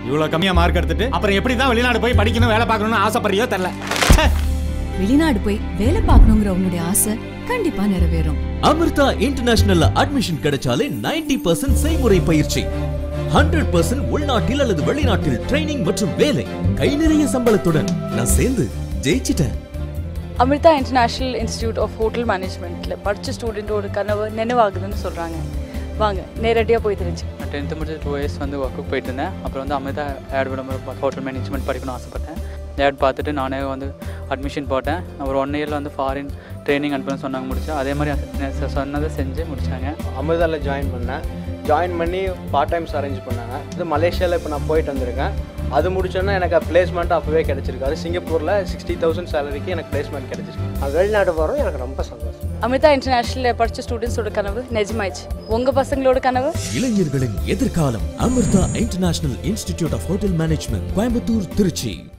இவ்வளவு கம்மியா மார்க் எடுத்துட்டு அப்புறம் எப்படி தான் வெளிநாடு போய் படிக்கணும் வேலை பார்க்கணும்னு ஆசைப்படுறியோ தெரியல ச்சே. வெளிநாடு போய் வேலை பார்க்கணுங்கிற உன்னுடைய ஆசை கண்டிப்பா நிறைவேறும் அமிர்தா இன்டர்நேஷனல்ல அட்மிஷன் கிடைச்சாலே 90% பர்சன்ட் செய்முறை பயிற்சி ஹண்ட்ரட் பர்சன்ட் உள்நாட்டில் அல்லது வெளிநாட்டில் ட்ரைனிங் மற்றும் வேலை கை நிறைய சம்பளத்துடன் நான் சேர்ந்து ஜெயிச்சிட்டேன் Amrita international institute of hotel மேனேஜ்மெண்ட்டில் படித்த ஸ்டூடெண்ட்டோட கனவு நினைவாகுதுன்னு சொல்கிறாங்க வாங்க நேரடியாக போய் தெரிஞ்சு நான் டென்த்து முடிச்சு டூ இயர்ஸ் வந்து ஒர்க்குக்கு போயிட்டு இருந்தேன் அப்புறம் வந்து அமிர்தா ஆட் விளம்பரம் ஹோட்டல் மேனேஜ்மெண்ட் படிக்கணும்னு ஆசைப்பட்டேன் ஆட் பார்த்துட்டு நானே வந்து அட்மிஷன் போட்டேன் அப்புறம் ஒன் இயரில் வந்து ஃபாரின் ட்ரைனிங் அனுப்பணும்னு சொன்னாங்க முடிச்சேன் அதே மாதிரி சொ- சொன்னதை செஞ்சு முடிச்சாங்க அமிர்தாவில் ஜாயின் பண்ணேன் ஜாயின் பண்ணி பார்ட் டைம்ஸ் அரேஞ்ச் பண்ணாங்க இது மலேசியாவில் இப்போ நான் போயிட்டு வந்திருக்கேன் அது முடிச்சோன்னா எனக்கு பிளேஸ்மெண்ட் அப்போவே கிடச்சிருக்கு அது சிங்கப்பூரில் சிக்ஸ்டி தௌசண்ட் சேலரிக்கு எனக்கு பிளேஸ்மெண்ட் கிடச்சிருக்கு வெளிநாடு போகிறோம் எனக்கு ரொம்ப சந்தோஷம் அமிர்தா இன்டர்நேஷ்னலில் படித்த ஸ்டூடெண்ட்ஸோட கனவு நிஜமாயிடுச்சு உங்கள் பசங்களோட கனவு இளைஞர்களின் எதிர்காலம் Amrita international institute of hotel management Coimbatore Trichy